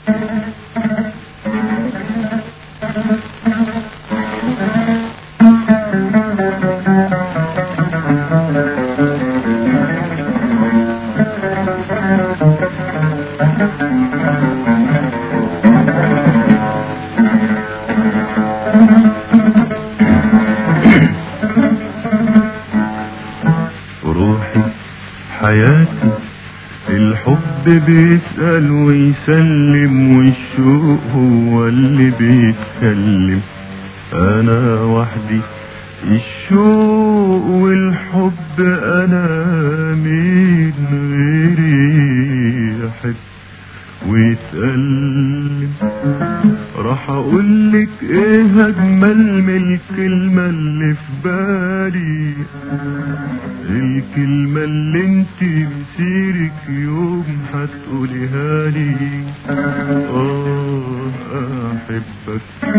روحي حياتي الحب بيسأل ويسلم والشوق هو اللي بيتكلم أنا وحدي الشوق والحب أنا مين غيري يحب ويتألم راح اقولك ايه اجمل من الكلمة اللي في بالي الكلمة اللي انت مسيرك يوم هتقوليها لي اه احبك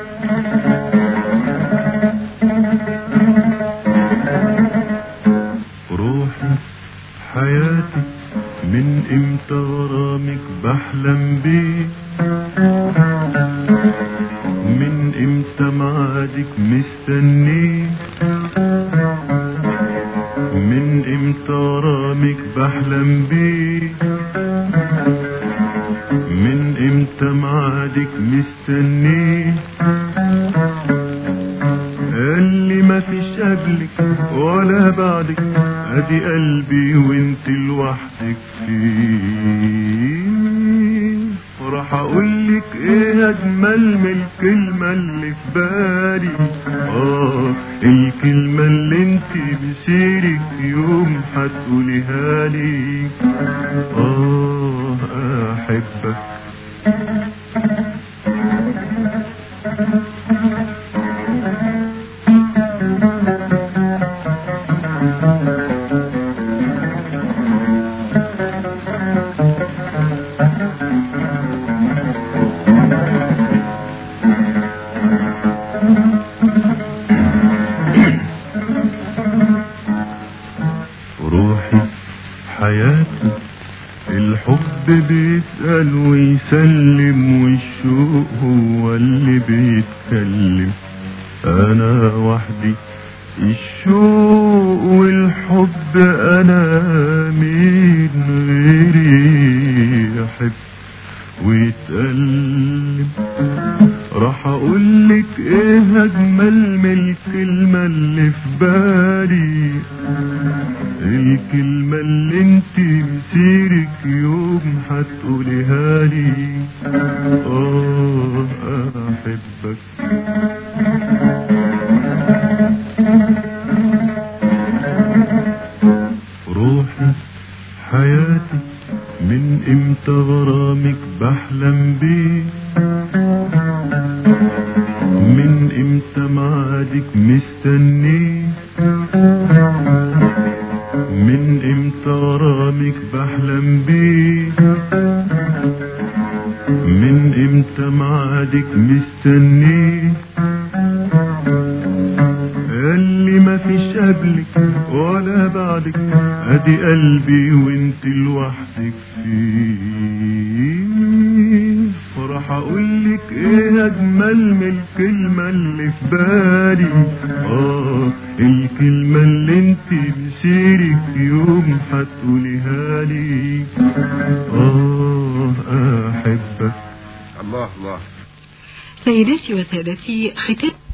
روحي حياتي من امتى غرامك بحلم بيه من امتى معادك مستنيه من امتى غرامك بحلم بيه من امتى معادك مستنيه قال لي ما فيش قبلك ولا بعدك ادي قلبي وانت لوحدك فيه راح اقولك ايه اجمل من الكلمة اللي في بالي اه الكلمة اللي انت بسيرك يوم هتقوليها لي اه احبك روحي حياتي الحب بيسأل ويسلم والشوق هو اللي بيتكلم أنا وحدي الشوق والحب أنا مين غيري يحب ويتألم راح اقولك ايه اجمل من الكلمة اللي في بالي الكلمة اللي انت مسيرك يوم هتقوليها لي اه احبك روحي حياتي من امتى غرامك بحلم بيه من امتى معادك مستنيه من امتى غرامك بحلم بيه من امتى معادك مستنيه قال لي ما فيش قبلك ولا بعدك ادي قلبي وانت لوحدك فيه راح اقولك ايه اجمل من الكلمة اللي في بالي اه الكلمة اللي انت مسيرك يوم هتقوليها لي اه احبك الله الله سيداتي وسادتي ختام